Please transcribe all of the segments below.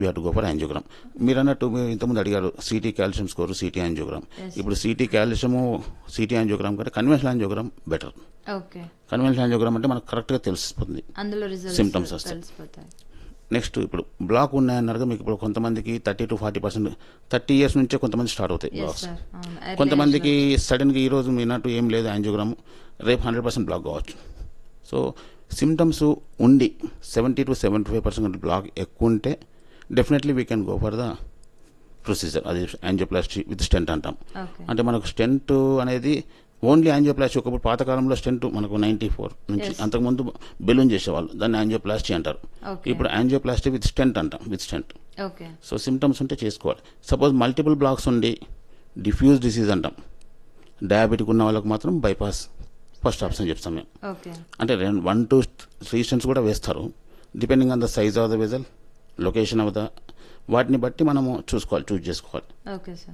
You have to go for angiogram మీరు అన్నట్టు మీరు ఇంతకుముందు అడిగారు CT calcium score CT angiogram Yes. ఇప్పుడు సిటీ కాల్షియము సిటీ యాంజియోగ్రామ్ కంటే conventional angiogram better okay conventional angiogram అంటే మనకు కరెక్ట్గా తెలిసిపోతుంది అందులో రిజల్ట్స్ Symptoms వస్తాయి. తెలిసిపోతాయి నెక్స్ట్ ఇప్పుడు బ్లాక్ ఉన్నాయన్నారు మీకు ఇప్పుడు కొంతమందికి thirty to forty percent thirty years నుంచే కొంతమంది స్టార్ట్ అవుతాయి ఎస్ బ్లాక్స్ సార్ అవును Early కొంతమందికి age లో. సడన్గా ఈ రోజు మీనట్టు ఏం లేదు యాంజియోగ్రామ్ రేపు హండ్రెడ్ పర్సెంట్ బ్లాక్ కావచ్చు సో సిమ్టమ్స్ ఉండి seventy to seventy five percent block ఎక్కువ ఉంటే definitely we can go for the procedure అది యాంజియోప్లాస్టీ విత్ స్టెంట్ అంటాం ఓకే అంటే మనకు స్టెంట్ అనేది ఓన్లీ యాంజియోప్లాస్టీ ఒకప్పుడు పాతకాలంలో స్టెంట్ మనకు నైంటీ ఫోర్ నుంచి Yes. అంతకుముందు బెలూన్ చేసేవాళ్ళు దాన్ని యాంజియోప్లాస్టీ అంటారు ఓకే ఇప్పుడు యాంజియోప్లాస్టీ విత్ స్టెంట్ అంటాం with stent okay so symptoms ఉంటే చేసుకోవాలి సపోజ్ మల్టిపుల్ బ్లాక్స్ ఉండి డిఫ్యూజ్ డిసీజ్ అంటాం డయాబెటిక్ ఉన్న వాళ్ళకి మాత్రం బైపాస్ ఫస్ట్ ఆప్షన్ చెప్తాం మేము ఓకే అంటే రెండు వన్ టు త్రీ స్టెంట్స్ కూడా వేస్తారు depending on the size of the vessel location of the వాటిని బట్టి మనము చూసుకోవాలి చూస్ చేసుకోవాలి ఓకే సార్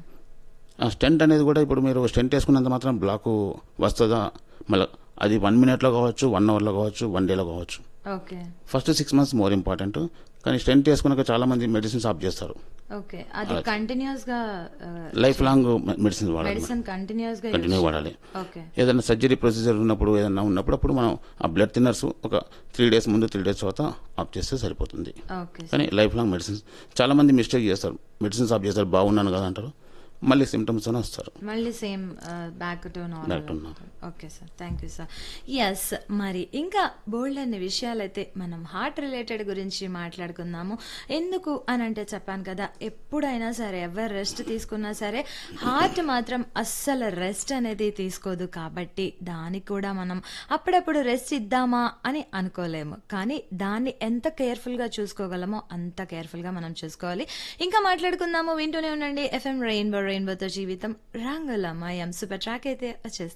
ఆ స్టెంట్ అనేది కూడా ఇప్పుడు మీరు స్టెంట్ వేసుకున్నంత మాత్రం బ్లాక్ వస్తుందా మళ్ళీ అది వన్ మినిట్లో కావచ్చు వన్ అవర్లో కావచ్చు వన్ డేలో కావచ్చు okay first six months more important కానీ స్టెంట్ వేసుకున్నాక చాలా మంది మెడిసిన్స్ ఆఫ్ చేస్తారు ఓకే అది అలా. కంటిన్యూస్ గా లైఫ్ లాంగ్ మెడిసిన్స్ వాడాలి మెడిసిన్ కంటిన్యూస్ గా కంటిన్యూ use- వాడాలి ఓకే ఏదైనా సర్జరీ ప్రొసీజర్ ఉన్నప్పుడు ఏదైనా ఉన్నప్పుడు అప్పుడు మనం ఆ బ్లడ్ థిన్నర్స్ ఒక త్రీ డేస్ ముందు త్రీ డేస్ తర్వాత ఆఫ్ చేస్తే సరిపోతుంది ఓకే సార్ కానీ లైఫ్ లాంగ్ మెడిసిన్స్ చాలా మంది మిస్టేక్ చేస్తారు మెడిసిన్స్ ఆఫ్ చేస్తారు బాగున్నాను కదా అంటారు మళ్ళీ సిమ్టమ్స్ తోనే వస్తారు మళ్ళీ same back to Back to normal normal. Okay sir thank you sir yes మరి ఇంకా బోల్డ్ అనే విషయాలైతే మనం హార్ట్ రిలేటెడ్ గురించి మాట్లాడుకుందాము ఎందుకు అని అంటే చెప్పాను కదా ఎప్పుడైనా సరే ఎవరు రెస్ట్ తీసుకున్నా సరే హార్ట్ మాత్రం అస్సలు రెస్ట్ అనేది తీసుకోదు కాబట్టి దానికి కూడా మనం అప్పుడప్పుడు రెస్ట్ ఇద్దామా అని అనుకోలేము కానీ దాన్ని ఎంత కేర్ఫుల్గా చూసుకోగలమో అంత కేర్ఫుల్గా మనం చూసుకోవాలి ఇంకా మాట్లాడుకుందాము వింటూనే ఉండండి ఎఫ్ఎం రెయిన్బో రెయిన్బోతో జీవితం రంగుల మయం సూపర్ ట్రాక్ అయితే వచ్చేస్తుంది